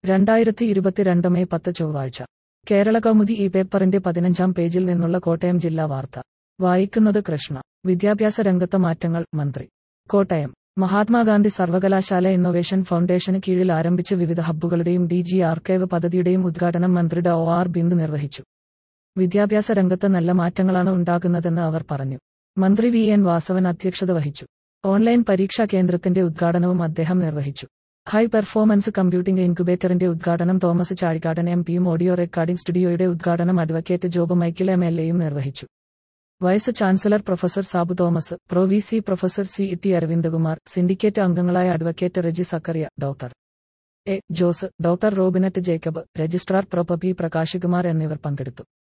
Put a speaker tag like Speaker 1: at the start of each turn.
Speaker 1: രണ്ടായിരത്തി ഇരുപത്തിരണ്ട് മെയ് പത്ത് ചൊവ്വാഴ്ച കേരള കൗമുദി ഈ പേപ്പറിന്റെ പതിനഞ്ചാം പേജിൽ നിന്നുള്ള കോട്ടയം ജില്ലാ വാർത്ത വായിക്കുന്നത് കൃഷ്ണ വിദ്യാഭ്യാസ രംഗത്ത് മാറ്റങ്ങൾ മന്ത്രി കോട്ടയം മഹാത്മാഗാന്ധി സർവകലാശാല ഇന്നൊവേഷൻ ഫൗണ്ടേഷന് കീഴിൽ ആരംഭിച്ച വിവിധ ഹബ്ബുകളുടെയും ഡി ജി ആർക്കൈവ് പദ്ധതിയുടെയും ഉദ്ഘാടനം മന്ത്രി ഡോ ആർ ബിന്ദു നിർവഹിച്ചു വിദ്യാഭ്യാസ രംഗത്ത് നല്ല മാറ്റങ്ങളാണ് ഉണ്ടാകുന്നതെന്ന് അവർ പറഞ്ഞു മന്ത്രി വി എൻ വാസവൻ അധ്യക്ഷത വഹിച്ചു ഓൺലൈൻ പരീക്ഷാ കേന്ദ്രത്തിന്റെ ഉദ്ഘാടനവും അദ്ദേഹം നിർവഹിച്ചു ഹൈ പെർഫോമൻസ് കമ്പ്യൂട്ടിംഗ് ഇൻക്യുബേറ്ററിന്റെ ഉദ്ഘാടനം തോമസ് ചാഴിക്കാടൻ എം പിയും ഓഡിയോ റെക്കോർഡിംഗ് സ്റ്റുഡിയോയുടെ ഉദ്ഘാടനം advocate Job Michael M L എയും നിർവഹിച്ചു vice chancellor professor Sabu Thomas pro V C professor C T Aravindakumar syndicate അംഗങ്ങളായ advocate Reji Zachariah doctor A Jose doctor Robinet Jacob registrar pro P Prakashkumar എന്നിവർ പങ്കെടുത്തു